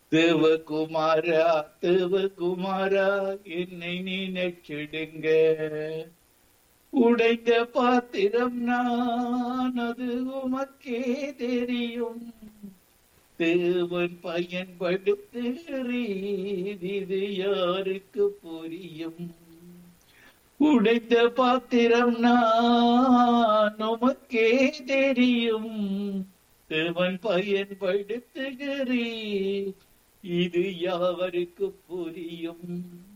தேவகுமாரா தேவகுமாரா என்னை நினைச்சிடுங்க உடைந்த பாத்திரம் நான் அது உமக்கே தெரியும் தேவன் பயன்படுத்துகிறீர் இது யாருக்கு புரியும் உடைந்த பாத்திரம் நான் உமக்கே தெரியும் தேவன் பயன்படுத்துகிறீர் இது யாருக்கு புரியும்